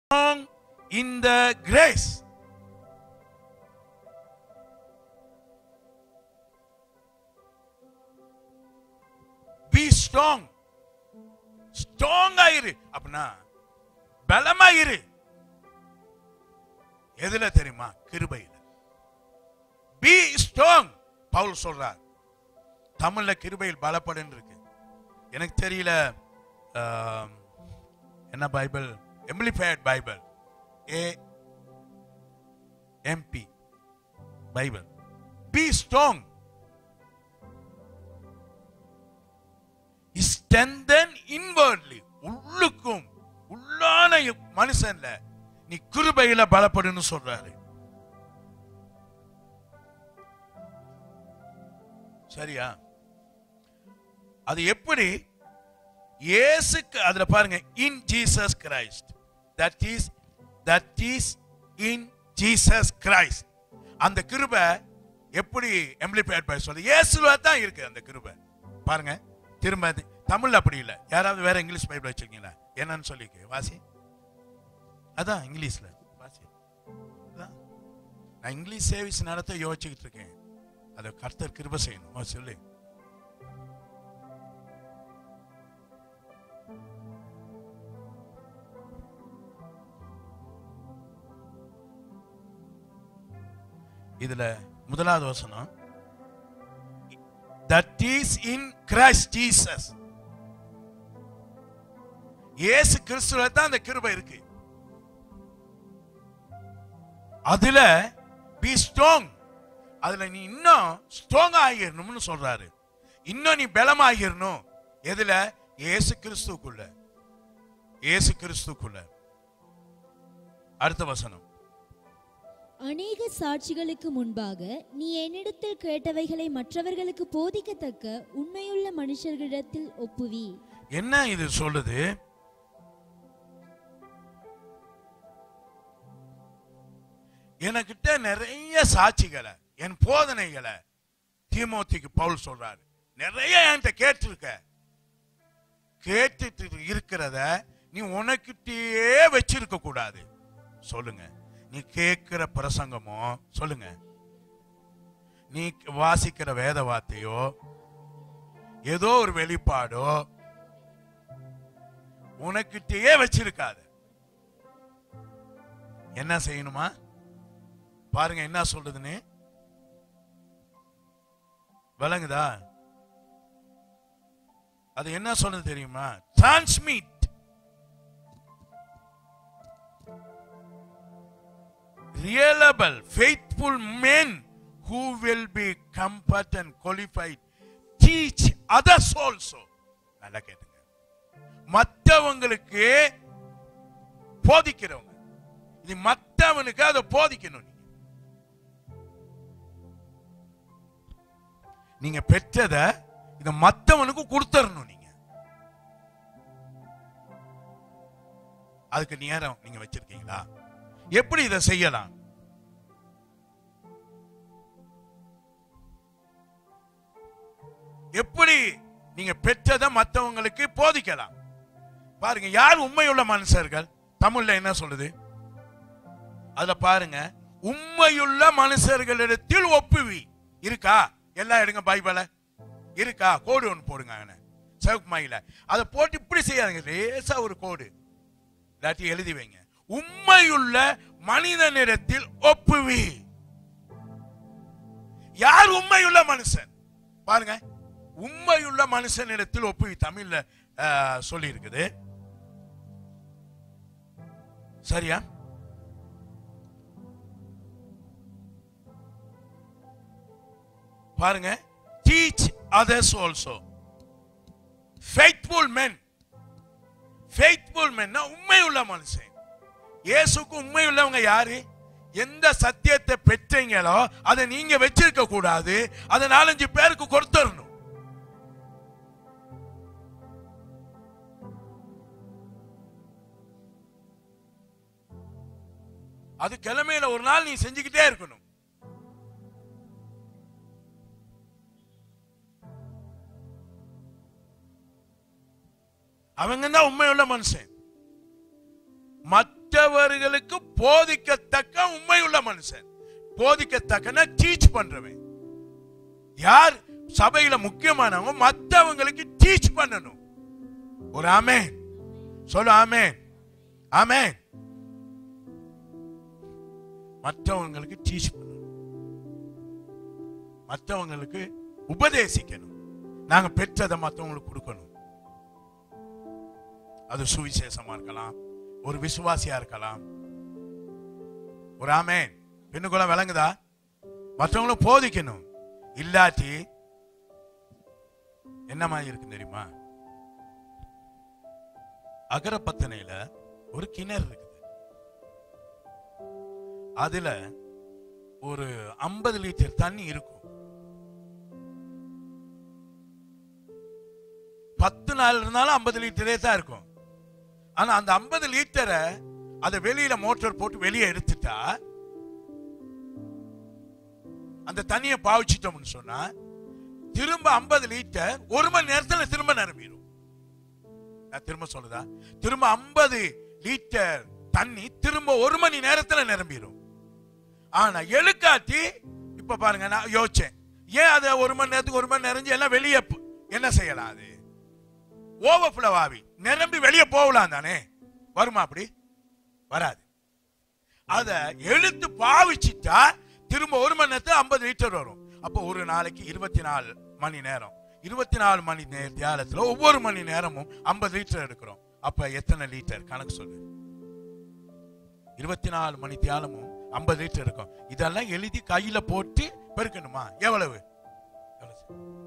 strong in the grace. Be strong. Strong ஆயிரு அப்படின்னா பலமா இரு எதுல தெரியுமா கிருபையில பி ஸ்ட்ராங் பவுல் சொல்றார் தமிழ்ல கிருபையில் பலப்படுன்னு இருக்கு எனக்கு தெரியல ஆம், என்ன Bible amplified Bible A M P Bible be strong strengthen inwardly உள்ளுக்கும் உள்ளான மனுஷன்ல நீ கிருபையில பலப்படுன்னு சொல்றாரு சரியா அது எப்படி இயேசுக்கு அதுல பாருங்க in Jesus Christ that is that is in Jesus Christ அந்த கிருபை எப்படி எம்ப்ளிஃபைட் பண்ண சொல்லி இயேசுல தான் இருக்கு அந்த கிருபை பாருங்க திரும்ப அது- தமிழ்ல அப்படி இல்லை யாராவது வேற இங்கிலீஷ் பைபிள் வச்சிருக்கீங்களா என்னன்னு சொல்லிக்க வாசி அதான் இங்கிலீஷ்ல வாசி அதான். நான் இங்கிலீஷ் சர்வீஸ் நடத்த யோசிச்சுக்கிட்டு இருக்கேன் அதை கர்த்தர் கிருபை செய்யணும் ஓ, சொல்லு இதுல முதலாவது வசனம் that is in Christ Jesus இயேசு கிறிஸ்துவ தான் அந்த கிருபை இருக்கு அதுல பி ஸ்ட்ராங் அதுல நீ இன்னும் ஸ்ட்ராங் ஆகிடணும்னு சொல்றாரு இன்னும் நீ பலமாகிடணும் எதுல இயேசு கிறிஸ்துக்குள்ள இயேசு கிறிஸ்துக்குள்ள அடுத்த வசனம் அநேக சாட்சிகளுக்கு முன்பாக நீ என்னிடத்தில் கேட்டவைகளை மற்றவர்களுக்கு போதிக்கத்தக்க உண்மையுள்ள மனுஷர்களிடத்தில் ஒப்புவி என்ன இது சொல்லுது எனக்கிட்ட நிறைய சாட்சிகளை என் போதனைகளை தீமோத்திக்கு பவுல் சொல்றாரு நிறைய என்கிட்ட கேட்டிருக்க கேட்டுட்டு இருக்கிறத நீ உனக்கிட்டயே வச்சிருக்க கூடாது சொல்லுங்க நீ கேட்கிற பிரசங்கமோ சொல்லுங்க நீ வாசிக்கிற வேத வார்த்தையோ ஏதோ ஒரு வெளிப்பாடோ உனக்கிட்டயே வச்சிருக்காது என்ன செய்யணுமா பாருங்க என்ன சொல்லுதுன்னு விளங்குதா அது என்ன சொல்லுது தெரியுமா transmit reliable faithful men who will be competent qualified teach others also நல்லா கேட்டுங்க மற்றவங்களுக்கு போதிக்கிறவங்க இது மற்றவனுக்கு அதை போதிக்கணும் நீங்க நீங்க பெற்றத இத மத்தவனுக்கு கொடுத்துடணும் நீங்க அதுக்கு நேரம் நீங்க வச்சிருக்கீங்களா எப்படி இதை செய்யலாம் எப்படி நீங்க பெற்றதை மத்தவங்களுக்கு போதிக்கலாம் பாருங்க யார் உண்மையுள்ள மனுஷர்கள் தமிழ்ல என்ன சொல்லுது அதுல பாருங்க உண்மையுள்ள மனுஷர்களிடத்தில் ஒப்புவி இருக்கா எல்லாம் எடுங்க பைபிள இருக்கா கோடு ஒன்று போடுங்க அங்கன சிவப்பு மயில அதை போட்டு இப்படி செய்யாதுங்க லேசா ஒரு கோடு இல்லாட்டி எழுதி வைங்க உண்மையுள்ள மனிதனிடத்தில் ஒப்புவி யார் உண்மையுள்ள மனுஷன் பாருங்க உண்மையுள்ள மனுஷனிடத்தில் ஒப்புவி தமிழ்ல சொல்லி இருக்குது சரியா பாருங்க teach others also faithful men faithful மென்னா உண்மையுள்ள மனுஷன் இயேசுக்கு உண்மையுள்ளவங்க யாரு எந்த சத்தியத்தை பெற்றீங்களோ அதை நீங்க வச்சிருக்க கூடாது அதை நாலஞ்சு பேருக்கு கொடுத்துடணும் அது கிழமையில ஒரு நாள் நீ செஞ்சுக்கிட்டே இருக்கணும் அவங்க தான் உண்மையுள்ள மனுஷன் மற்ற மற்றவர்களுக்கு போதிக்கத்தக்க உண்மையுள்ள மனுஷன் போதிக்கத்தக்கன டீச் பண்றவன் யார் சபையில முக்கியமானவங்க மற்றவங்களுக்கு டீச் பண்ணணும் ஒரு ஆமென் சொல்லு ஆமென் ஆமென் மற்றவங்களுக்கு டீச் பண்ணணும் மற்றவங்களுக்கு உபதேசிக்கணும் நாங்க பெற்றதை மற்றவங்களுக்கு கொடுக்கணும் அது சுவிசேஷமா இருக்கலாம் ஒரு விசுவாசியா இருக்கலாம் ஒரு ஆமென் பெண்ணுக்குள்ள விளங்குதா மற்றவங்களும் போதிக்கணும் இல்லாட்டி என்ன மாதிரி இருக்கு தெரியுமா அகரப்பத்தனையில ஒரு கிணறு இருக்குது அதுல ஒரு ஐம்பது லிட்டர் தண்ணி இருக்கும் பத்து நாள் இருந்தாலும் ஐம்பது லிட்டரே தான் இருக்கும் ஆனா அந்த ஐம்பது லிட்டரை அதை வெளியில மோட்டார் போட்டு வெளியே எடுத்துட்டா அந்த தண்ணியை பாவிச்சிட்டோம்னு சொன்னா திரும்ப ஐம்பது லிட்டர் ஒரு மணி நேரத்துல திரும்ப நிரம்பிடும் நான் திரும்ப சொல்லுதா திரும்ப ஐம்பது லிட்டர் தண்ணி திரும்ப ஒரு மணி நேரத்துல நிரம்பிடும் ஆனா எழுக்காட்டி இப்ப பாருங்க நான் யோசிச்சேன் ஏன் அதை ஒரு மணி நேரத்துக்கு ஒரு மணி நிறைஞ்சு எல்லாம் வெளியே போ- என்ன செய்யலாம் அது ஓவர்ஃப்ளோ ஆவி நிரம்பி வெளியே போகலாம் தானே வருமா அப்படி வராது அத எடுத்து பாவிச்சிட்டா திரும்ப ஒரு மணி நேரத்துல ஐம்பது லிட்டர் வரும் அப்போ ஒரு நாளைக்கு இருபத்தி நாலு மணி நேரம் இருபத்தி நாலு மணி நேர தியாலத்துல ஒவ்வொரு மணி நேரமும் ஐம்பது லிட்டர் எடுக்கிறோம் அப்ப எத்தனை லிட்டர் கணக்கு சொல்லு இருபத்தி நாலு மணி தியாலமும் ஐம்பது லிட்டர் இருக்கும் இதெல்லாம் எழுதி கையில போட்டு பெருக்கணுமா எவ்வளவு எவ்வளவு?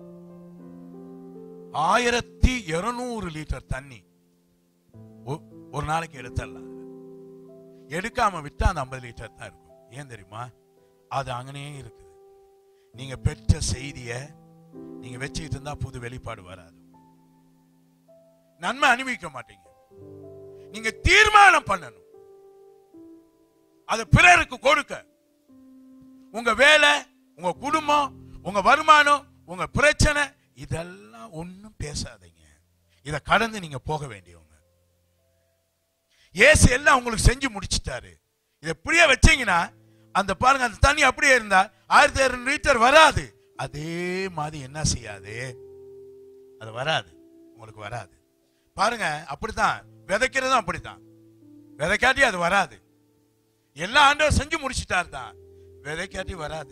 ஆயிரத்தி இருநூறு லிட்டர் தண்ணி ஒ- ஒரு நாளைக்கு எடுத்துடலாம் அதுல. எடுக்காம விட்டா அந்த ஐம்பது லிட்டர் தான் இருக்கும் ஏன் தெரியுமா அது அங்கனே இருக்குது நீங்க பெற்ற செய்திய நீங்க வச்சுக்கிட்டு இருந்தா புது வெளிப்பாடு வராது நன்மை அனுபவிக்க மாட்டீங்க நீங்க தீர்மானம் பண்ணணும் அது பிறருக்கு கொடுக்க உங்க வேலை உங்க குடும்பம் உங்க வருமானம் உங்க பிரச்சனை இதெல்லாம் ஒண்ணும் பேசாதீங்க இத கடந்து நீங்க போக வேண்டியவங்க இயேசு எல்லாம் உங்களுக்கு செஞ்சு முடிச்சிட்டாரு இதை இப்படியே வச்சீங்கன்னா அந்த பாருங்க அந்த தண்ணி அப்படியே இருந்தா ஆயிரத்தி இருநூறு லிட்டர் வராது அதே மாதிரி என்ன செய்யாது அது வராது உங்களுக்கு வராது பாருங்க அப்படித்தான் விதைக்கிறதும் அப்படித்தான் விதைக்காட்டி அது வராது எல்லா ஆண்டவர் செஞ்சு முடிச்சிட்டார் தான் விதைக்காட்டி வராது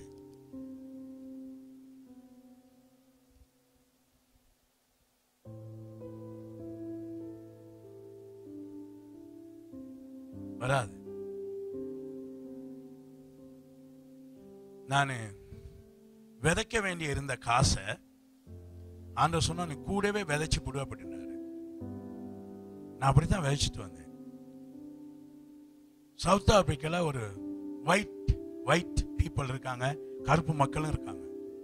வராது நான் விதைக்க வேண்டிய இருந்த காசை ஆண்டவர் சொன்னா நீ கூடவே விதைச்சு போடு அப்படின்னாரு நான் அப்படித்தான் விதைச்சிட்டு வந்தேன் சவுத் ஆப்பிரிக்கால ஒரு ஒயிட் ஒயிட் பீப்புள் இருக்காங்க கருப்பு மக்களும் இருக்காங்க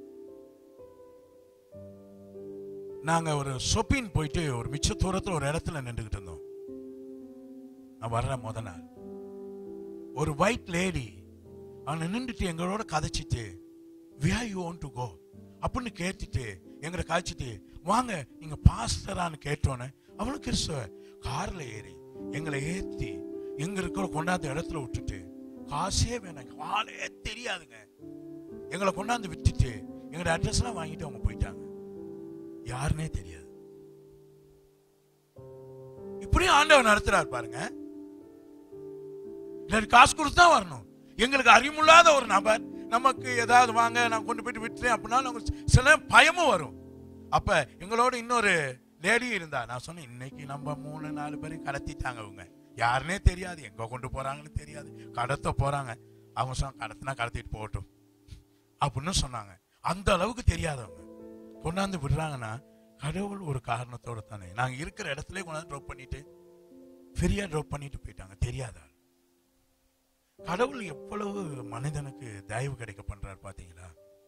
நாங்க ஒரு சொப்பின் போயிட்டு ஒரு மிச்ச தூரத்துல ஒரு இடத்துல நின்றுகிட்டு இருந்தோம் நான் வர்ற முத நாள் ஒரு ஒயிட் லேடி அவனை நின்றுட்டு எங்களோட கதைச்சிட்டு வியா யூ வாண்ட் டு கோ அப்படின்னு கேட்டுட்டு எங்களை காய்ச்சிட்டு வாங்க நீங்க பாஸ்டரான்னு கேட்டோன்னே அவளும் கிறிஸ்துவ கார்ல ஏறி எங்களை ஏத்தி எங்க இருக்கிற கொண்டாந்து இடத்துல விட்டுட்டு காசே வேணாம் ஆளே தெரியாதுங்க எங்களை கொண்டாந்து விட்டுட்டு எங்களோட அட்ரஸ் எல்லாம் வாங்கிட்டு அவங்க போயிட்டாங்க யாருன்னே தெரியாது இப்படியும் ஆண்டவர் நடத்துறாரு பாருங்க இல்லாட்டி காசு கொடுத்து தான் வரணும் எங்களுக்கு அறிமுள்ளாத ஒரு நபர் நமக்கு ஏதாவது வாங்க நான் கொண்டு போயிட்டு விட்டுறேன் அப்படின்னா நமக்கு சில நேரம் பயமும் வரும் அப்ப எங்களோட இன்னொரு லேடி இருந்தா நான் சொன்னேன் இன்னைக்கு நம்ம மூணு நாலு பேரையும் கடத்திட்டாங்க அவங்க யாருன்னே தெரியாது எங்க கொண்டு போறாங்கன்னு தெரியாது கடத்த போறாங்க அவங்க சொன்னாங்க கடத்தினா கடத்திட்டு போகட்டும் அப்படின்னு சொன்னாங்க அந்த அளவுக்கு தெரியாதவங்க கொண்டாந்து விடுறாங்கன்னா கடவுள் ஒரு காரணத்தோட தானே நாங்க இருக்கிற இடத்துல கொண்டாந்து ட்ராப் பண்ணிட்டு ஃப்ரீயா ட்ராப் பண்ணிட்டு போயிட்டாங்க தெரியாத ஆள் கடவுள் எவ்வளவு மனிதனுக்கு தயவு கிடைக்க பண்றாரு பாத்தீங்களா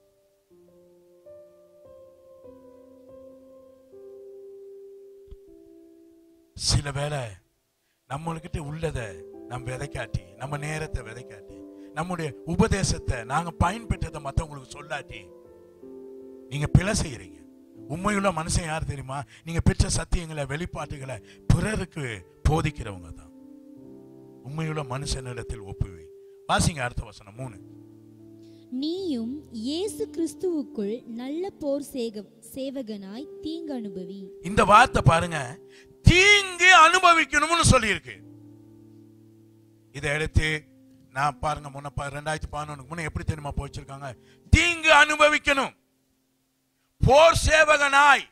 சில வேளை நம்மளுக்கிட்ட உள்ளதை நம்ம விதைக்காட்டி நம்ம நேரத்தை விதைக்காட்டி நம்முடைய உபதேசத்தை நாங்க பயன்பெற்றதை மத்தவங்களுக்கு சொல்லாட்டி நீங்க பிழை செய்யறீங்க உண்மையுள்ள மனுஷன் யார் தெரியுமா நீங்க பெற்ற சத்தியங்களை வெளிப்பாட்டுகளை பிறருக்கு போதிக்கிறவங்க தான் உண்மையுள்ள மனுஷனிடத்தில் ஒப்புவி வாசிங்க அடுத்த வசனம் மூணு நீயும் இயேசு கிறிஸ்துவுக்குள் நல்ல போர் சேக சேவகனாய் தீங்கு அனுபவி இந்த வார்த்தை பாருங்க தீங்கு அனுபவிக்கணும்னு சொல்லியிருக்கு இதை எடுத்து நான் பாருங்க முன்ன பா- ரெண்டாயிரத்தி பதினொன்னுக்கு முன்ன எப்படி தெரியுமா போச்சிருக்காங்க தீங்கு அனுபவிக்கணும் போர் சேவகனாய்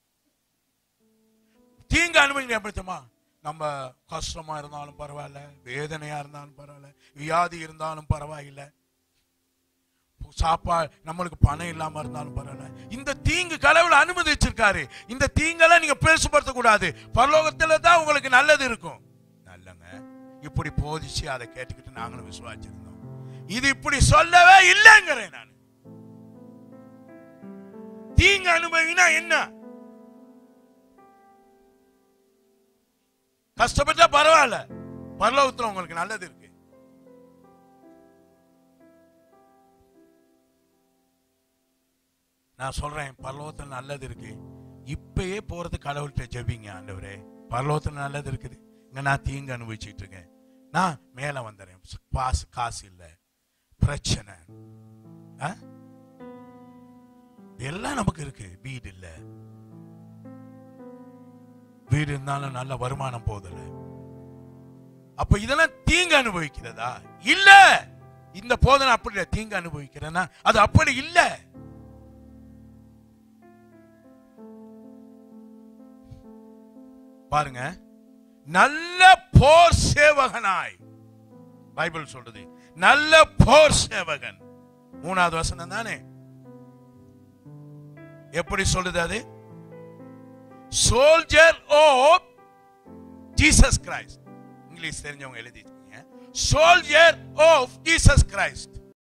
தீங்கு அனுபவிக்கணும் எப்படி தெரியுமா நம்ம கஷ்டமா இருந்தாலும் பரவாயில்ல வேதனையா இருந்தாலும் பரவாயில்ல வியாதி இருந்தாலும் பரவாயில்லை சாப்பா நம்மளுக்கு பணம் இல்லாம இருந்தாலும் பரவாயில்ல இந்த தீங்கு கடவுள் அனுமதிச்சிருக்காரு இந்த தீங்கெல்லாம் நீங்க பேசுபடுத்த கூடாது பரலோகத்துல தான் உங்களுக்கு நல்லது இருக்கும் நல்லங்க இப்படி போதிச்சு அதை கேட்டுக்கிட்டு நாங்களும் விசுவாச்சிருந்தோம் இது இப்படி சொல்லவே இல்லைங்கிறேன் நான் தீங்கு அனுபவினா என்ன கஷ்டப்பட்டா பரவாயில்ல பரலோகத்துல உங்களுக்கு நல்லது இருக்கு நான் சொல்றேன் பரலோகத்துல நல்லது இருக்கு இப்பயே போறது கடவுள்கிட்ட ஜெபிங்க ஆண்டவரே பரலோகத்துல நல்லது இருக்குது இங்க நான் தீங்கு அனுபவிச்சுட்டு இருக்கேன் நான் மேல வந்துடுறேன் பாசு காசு இல்ல பிரச்சனை ஆ? எல்லாம் நமக்கு இருக்கு வீடு இல்ல வீடு இருந்தாலும் நல்ல வருமானம் போதில்ல அப்ப இதெல்லாம் தீங்கு அனுபவிக்கிறதா இல்ல இந்த போதனை அப்படி இல்ல தீங்கு அனுபவிக்கிறேன்னா அது அப்படி இல்லை பாருங்க நல்ல போர் சேவகனாய் பைபிள் சொல்றது நல்ல போர் சேவகன் மூணாவது வசனம் தானே எப்படி சொல்லுது அது soldier of Jesus Christ English தெரிஞ்சவங்க எழுதிருக்கீங்க சோல்ஜர் ஆஃப் ஜீசஸ் கிரைஸ்ட்